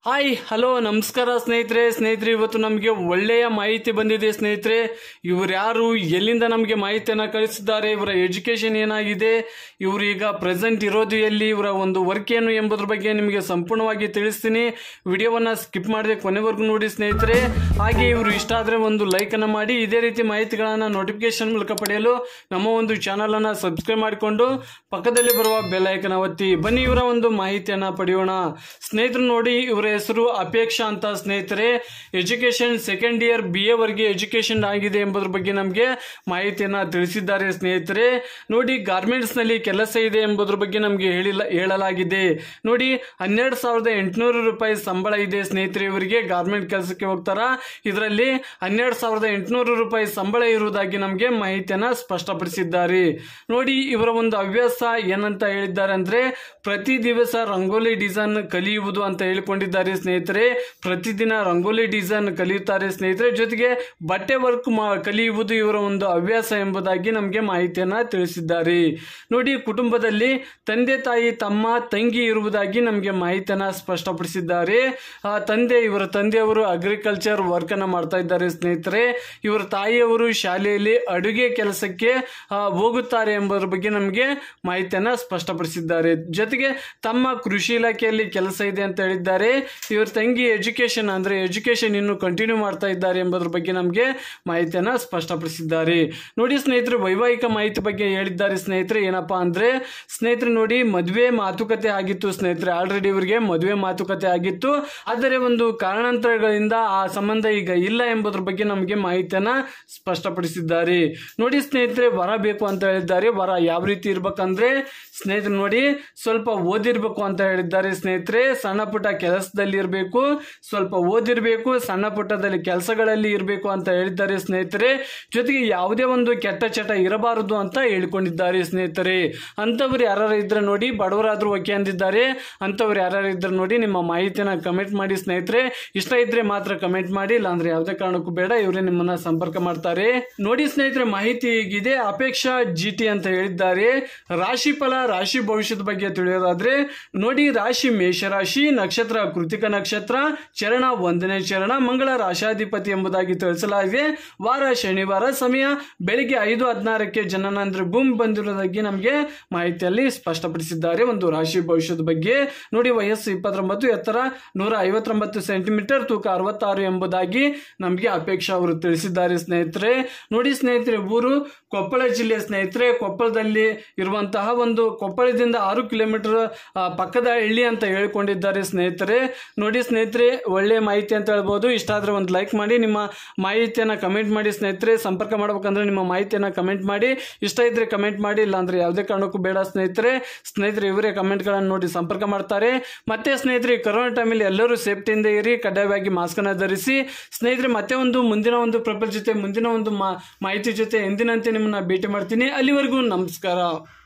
hi hello ನಮಸ್ಕಾರ ಸ್ನೇಹಿತರೆ ಸ್ನೇಹಿತರೆ ಇವತ್ತು ನಮಗೆ ಒಳ್ಳೆಯ ಮಾಹಿತಿ ಬಂದಿದೆ ಸ್ನೇಹಿತರೆ ಇವ್ರು ಯಾರು ಎಲ್ಲಿಂದ ನಮಗೆ ಮಾಹಿತಿಯನ್ನು ಕಳಿಸಿದ್ದಾರೆ ಇವರ ಎಜುಕೇಶನ್ ಏನಾಗಿದೆ ಇವರು ಈಗ ಪ್ರೆಸೆಂಟ್ ಇರೋದು ಎಲ್ಲಿ ಇವರ ಒಂದು ವರ್ಕ್ ಏನು ಎಂಬುದ್ರ ಬಗ್ಗೆ ನಿಮಗೆ ಸಂಪೂರ್ಣವಾಗಿ ತಿಳಿಸ್ತೀನಿ ವಿಡಿಯೋವನ್ನು ಸ್ಕಿಪ್ ಮಾಡದೆ ಕೊನೆವರೆಗೂ ನೋಡಿ ಸ್ನೇಹಿತರೆ ಹಾಗೆ ಇವರು ಇಷ್ಟ ಆದರೆ ಒಂದು ಲೈಕನ್ನು ಮಾಡಿ ಇದೇ ರೀತಿ ಮಾಹಿತಿಗಳನ್ನು ನೋಟಿಫಿಕೇಶನ್ ಮೂಲಕ ಪಡೆಯಲು ನಮ್ಮ ಒಂದು ಚಾನಲನ್ನು ಸಬ್ಸ್ಕ್ರೈಬ್ ಮಾಡಿಕೊಂಡು ಪಕ್ಕದಲ್ಲಿ ಬರುವ ಬೆಲ್ ಐಕನ್ ಒತ್ತಿ ಬನ್ನಿ ಇವರ ಒಂದು ಮಾಹಿತಿಯನ್ನು ಪಡೆಯೋಣ ಸ್ನೇಹಿತರು ನೋಡಿ ಇವರ ಹೆಸರು ಅಪೇಕ್ಷಾ ಅಂತ ಸ್ನೇಹಿತರೆ education second year B A ವರೆಗೆ ಎಜುಕೇಶನ್ ಆಗಿದೆ ಎಂಬುದ್ರ ಬಗ್ಗೆ ನಮಗೆ ಮಾಹಿತಿಯನ್ನು ತಿಳಿಸಿದ್ದಾರೆ ಸ್ನೇಹಿತರೆ ನೋಡಿ ಗಾರ್ಮೆಂಟ್ಸ್ ನಲ್ಲಿ ಕೆಲಸ ಇದೆ ಎಂಬುದ್ರ ಬಗ್ಗೆ ನಮಗೆ ಹೇಳಿಲ್ಲ ಹೇಳಲಾಗಿದೆ ನೋಡಿ ಹನ್ನೆರಡು ಸಾವಿರದ ಎಂಟುನೂರು ರೂಪಾಯಿ ಸಂಬಳ ಇದೆ ಸ್ನೇಹಿತರೆ ಇವರಿಗೆ ಗಾರ್ಮೆಂಟ್ ಕೆಲಸಕ್ಕೆ ಹೋಗ್ತಾರ ಇದರಲ್ಲಿ ಹನ್ನೆರಡು ಸಾವಿರದ ಎಂಟುನೂರು ರೂಪಾಯಿ ಸಂಬಳ ಇರುವುದಾಗಿ ನಮಗೆ ಮಾಹಿತಿಯನ್ನ ಸ್ಪಷ್ಟಪಡಿಸಿದ್ದಾರೆ ನೋಡಿ ಇವರ ಒಂದು ಹವ್ಯಾಸ ಏನಂತ ಹೇಳಿದ್ದಾರೆ ಅಂದ್ರೆ ಪ್ರತಿ ದಿವಸ ರಂಗೋಲಿ ಡಿಸೈನ್ ಕಲಿಯುವುದು ಅಂತ ಹೇಳಿಕೊಂಡಿದ್ದಾರೆ ಸ್ನೇಹಿತರೆ ಪ್ರತಿದಿನ ರಂಗೋಲಿ ಡಿಸೈನ್ ಕಲಿಯುತ್ತಾರೆ ಸ್ನೇಹಿತರೆ ಜೊತೆಗೆ ಬಟ್ಟೆ ವರ್ಕ್ ಮಾ ಕಲಿಯುವುದು ಇವರ ಒಂದು ಹವ್ಯಾಸ ಎಂಬುದಾಗಿ ನಮಗೆ ಮಾಹಿತಿಯನ್ನ ತಿಳಿಸಿದ್ದಾರೆ ನೋಡಿ ಕುಟುಂಬದಲ್ಲಿ ತಂದೆ ತಾಯಿ ತಮ್ಮ ತಂಗಿ ಇರುವುದಾಗಿ ನಮಗೆ ಮಾಹಿತಿಯನ್ನ ಸ್ಪಷ್ಟಪಡಿಸಿದ್ದಾರೆ ಆ ತಂದೆ ಇವರ ತಂದೆಯವರು ಅಗ್ರಿಕಲ್ಚರ್ ವರ್ಕ್ ಅನ್ನ ಮಾಡ್ತಾ ಇದ್ದಾರೆ ಸ್ನೇಹಿತರೆ ಇವರ ತಾಯಿಯವರು ಶಾಲೆಯಲ್ಲಿ ಅಡುಗೆ ಕೆಲಸಕ್ಕೆ ಆ, ಹೋಗುತ್ತಾರೆ ಎಂಬುದರ ಬಗ್ಗೆ ನಮಗೆ ಮಾಹಿತಿಯನ್ನ ಸ್ಪಷ್ಟಪಡಿಸಿದ್ದಾರೆ ಜೊತೆಗೆ ತಮ್ಮ ಕೃಷಿ ಇಲಾಖೆಯಲ್ಲಿ ಕೆಲಸ ಇದೆ ಅಂತ ಹೇಳಿದ್ದಾರೆ ಇವ್ರ ತಂಗಿ ಎಜುಕೇಶನ್ ಅಂದ್ರೆ ಎಜುಕೇಶನ್ ಇನ್ನು ಕಂಟಿನ್ಯೂ ಮಾಡ್ತಾ ಇದ್ದಾರೆ ಎಂಬುದರ ಬಗ್ಗೆ ನಮಗೆ ಮಾಹಿತಿಯನ್ನ ಸ್ಪಷ್ಟಪಡಿಸಿದ್ದಾರೆ ನೋಡಿ ಸ್ನೇಹಿತರೆ ವೈವಾಹಿಕ ಮಾಹಿತಿ ಬಗ್ಗೆ ಹೇಳಿದ್ದಾರೆ ಸ್ನೇಹಿತರೆ ಏನಪ್ಪಾ ಅಂದ್ರೆ ಸ್ನೇಹಿತರೆ ನೋಡಿ ಮದುವೆ ಮಾತುಕತೆ ಆಗಿತ್ತು ಸ್ನೇಹಿತರೆ ಆಲ್ರೆಡಿ ಇವರಿಗೆ ಮದುವೆ ಮಾತುಕತೆ ಆಗಿತ್ತು ಆದರೆ ಒಂದು ಕಾರಣಾಂತರಗಳಿಂದ ಆ ಸಂಬಂಧ ಈಗ ಇಲ್ಲ ಎಂಬುದರ ಬಗ್ಗೆ ನಮಗೆ ಮಾಹಿತಿಯನ್ನ ಸ್ಪಷ್ಟಪಡಿಸಿದ್ದಾರೆ ನೋಡಿ ಸ್ನೇಹಿತರೆ ವರ ಬೇಕು ಅಂತ ಹೇಳಿದ್ದಾರೆ ವರ ಯಾವ ರೀತಿ ಇರ್ಬೇಕಂದ್ರೆ ಸ್ನೇಹಿತರೆ ನೋಡಿ ಸ್ವಲ್ಪ ಓದಿರ್ಬೇಕು ಅಂತ ಹೇಳಿದ್ದಾರೆ ಸ್ನೇಹಿತರೆ ಸಣ್ಣ ಪುಟ್ಟ ಕೆಲಸದಲ್ಲಿ ಇರಬೇಕು ಸ್ವಲ್ಪ ಓದಿರ್ಬೇಕು ಸಣ್ಣ ಪುಟ್ಟದಲ್ಲಿ ಕೆಲಸಗಳಲ್ಲಿ ಇರಬೇಕು ಅಂತ ಹೇಳಿದ್ದಾರೆ ಸ್ನೇಹಿತರೆ ಜೊತೆಗೆ ಯಾವುದೇ ಒಂದು ಕೆಟ್ಟ ಚಟ ಇರಬಾರದು ಅಂತ ಹೇಳಿಕೊಂಡಿದ್ದಾರೆ ಸ್ನೇಹಿತರೆ ಅಂಥವ್ರು ಯಾರು ಇದ್ರೆ ನೋಡಿ ಬಡವರಾದ್ರೂ ಓಕೆ ಅಂದಿದ್ದಾರೆ ಅಂಥವ್ರು ಯಾರು ಇದ್ರೆ ನೋಡಿ ನಿಮ್ಮ ಮಾಹಿತಿನ ಕಮೆಂಟ್ ಮಾಡಿ ಸ್ನೇಹಿತರೆ ಇಷ್ಟ ಇದ್ರೆ ಮಾತ್ರ ಕಮೆಂಟ್ ಮಾಡಿ ಇಲ್ಲಾಂದ್ರೆ ಯಾವುದೇ ಕಾರಣಕ್ಕೂ ಬೇಡ ಇವರೇ ನಿಮ್ಮನ್ನ ಸಂಪರ್ಕ ಮಾಡ್ತಾರೆ ನೋಡಿ ಸ್ನೇಹಿತರೆ ಮಾಹಿತಿ ಹೀಗಿದೆ ಅಪೇಕ್ಷಾ ಜಿ ಟಿ ಅಂತ ಹೇಳಿದ್ದಾರೆ ರಾಶಿ ಫಲ ರಾಶಿ ಭವಿಷ್ಯದ ಬಗ್ಗೆ ತಿಳಿಯೋದಾದ್ರೆ ನೋಡಿ ರಾಶಿ ಮೇಷರಾಶಿ ನಕ್ಷತ್ರ ಕೃತಿಕ ನಕ್ಷತ್ರ ಚರಣ ಒಂದನೇ ಚರಣ ಮಂಗಳ ರಾಶಾಧಿಪತಿ ಎಂಬುದಾಗಿ ತಿಳಿಸಲಾಗಿದೆ ವಾರ ಶನಿವಾರ ಸಮಯ ಬೆಳಿಗ್ಗೆ ಐದು ಹದಿನಾರಕ್ಕೆ ಜನನ ಅಂದ್ರೆ ಭೂಮಿ ಬಂದಿರೋದಾಗಿ ನಮಗೆ ಮಾಹಿತಿಯಲ್ಲಿ ಸ್ಪಷ್ಟಪಡಿಸಿದ್ದಾರೆ ಒಂದು ರಾಶಿ ಭವಿಷ್ಯದ ಬಗ್ಗೆ ನೋಡಿ ವಯಸ್ಸು ಇಪ್ಪತ್ತೊಂಬತ್ತು ಎತ್ತರ ನೂರ ಐವತ್ತೊಂಬತ್ತು ಸೆಂಟಿಮೀಟರ್ ತೂಕ ಅರವತ್ತಾರು ಎಂಬುದಾಗಿ ನಮಗೆ ಅಪೇಕ್ಷಾ ಅವರು ತಿಳಿಸಿದ್ದಾರೆ ಸ್ನೇಹಿತರೆ ನೋಡಿ ಸ್ನೇಹಿತರೆ ಊರು ಕೊಪ್ಪಳ ಜಿಲ್ಲೆ ಸ್ನೇಹಿತರೆ ಕೊಪ್ಪಳದಲ್ಲಿ ಇರುವಂತಹ ಒಂದು ಕೊಪ್ಪಳದಿಂದ ಆರು ಕಿಲೋಮೀಟರ್ ಆ, ಪಕ್ಕದ ಹಳ್ಳಿ ಅಂತ ಹೇಳ್ಕೊಂಡಿದ್ದಾರೆ ಸ್ನೇಹಿತರೆ ನೋಡಿ ಸ್ನೇಹಿತರೆ ಒಳ್ಳೆ ಮಾಹಿತಿ ಅಂತ ಹೇಳ್ಬೋದು ಇಷ್ಟ ಆದ್ರೆ ಒಂದು ಲೈಕ್ ಮಾಡಿ ನಿಮ್ಮ ಮಾಹಿತಿಯನ್ನು ಕಮೆಂಟ್ ಮಾಡಿ ಸ್ನೇಹಿತರೆ ಸಂಪರ್ಕ ಮಾಡ್ಬೇಕಂದ್ರೆ ನಿಮ್ಮ ಮಾಹಿತಿಯನ್ನು ಕಮೆಂಟ್ ಮಾಡಿ ಇಷ್ಟ ಇದ್ರೆ ಕಮೆಂಟ್ ಮಾಡಿ ಇಲ್ಲಾಂದ್ರೆ ಯಾವುದೇ ಕಾರಣಕ್ಕೂ ಬೇಡ ಸ್ನೇಹಿತರೆ ಸ್ನೇಹಿತರೆ ಇವರೇ ಕಮೆಂಟ್ಗಳನ್ನು ನೋಡಿ ಸಂಪರ್ಕ ಮಾಡ್ತಾರೆ ಮತ್ತೆ ಸ್ನೇಹಿತರೆ ಈ ಕೊರೋನಾ ಟೈಮಲ್ಲಿ ಎಲ್ಲರೂ ಸೇಫ್ಟಿಯಿಂದ ಇರಿ ಕಡ್ಡಾಯವಾಗಿ ಮಾಸ್ಕನ್ನು ಧರಿಸಿ ಸ್ನೇಹಿತರೆ ಮತ್ತೆ ಒಂದು ಮುಂದಿನ ಒಂದು ಪ್ರಪಂಚ ಜೊತೆ ಮುಂದಿನ ಒಂದು ಮಾ ಮಾಹಿತಿ ಜೊತೆ ಎಂದಿನಂತೆ ನಿಮ್ಮನ್ನ ಭೇಟಿ ಮಾಡ್ತೀನಿ ಅಲ್ಲಿವರೆಗೂ ನಮಸ್ಕಾರ